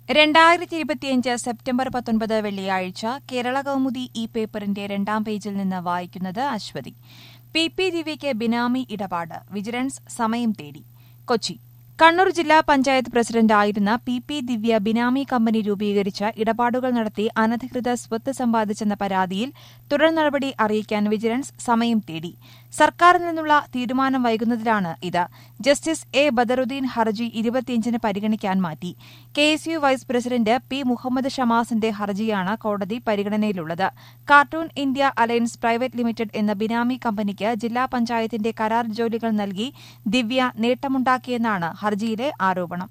രണ്ടായിരത്തി ഇരുപത്തിയഞ്ച് സെപ്റ്റംബർ പത്തൊൻപത് വെള്ളിയാഴ്ച കേരള കൗമുദി ഈ പേപ്പറിന്റെ രണ്ടാം പേജിൽ നിന്ന് വായിക്കുന്നത് അശ്വതി പി പി ദിവ്യയ്ക്ക് ബിനാമി ഇടപാട് വിജിലൻസ് സമയം തേടി കൊച്ചി കണ്ണൂർ ജില്ലാ പഞ്ചായത്ത് പ്രസിഡന്റായിരുന്ന P P Divya benami company രൂപീകരിച്ച ഇടപാടുകൾ നടത്തി അനധികൃത സ്വത്ത് സമ്പാദിച്ചെന്ന പരാതിയിൽ തുടർ നടപടി അറിയിക്കാൻ വിജിലൻസ് സമയം തേടി സർക്കാരിൽ നിന്നുള്ള തീരുമാനം വൈകുന്നതിലാണ് ഇത് ജസ്റ്റിസ് എ ബദറുദ്ദീൻ ഹർജി ഇരുപത്തിയഞ്ചിന് പരിഗണിക്കാൻ മാറ്റി K S U vice president P Muhammad ഷമാസിന്റെ ഹർജിയാണ് കോടതി പരിഗണനയിലുള്ളത് cartoon India alliance private limited എന്ന ബിനാമി കമ്പനിക്ക് ജില്ലാ പഞ്ചായത്തിന്റെ കരാർ ജോലികൾ നൽകി ദിവ്യ നേട്ടമുണ്ടാക്കിയെന്നാണ് ഹർജിയിലെ ആരോപണം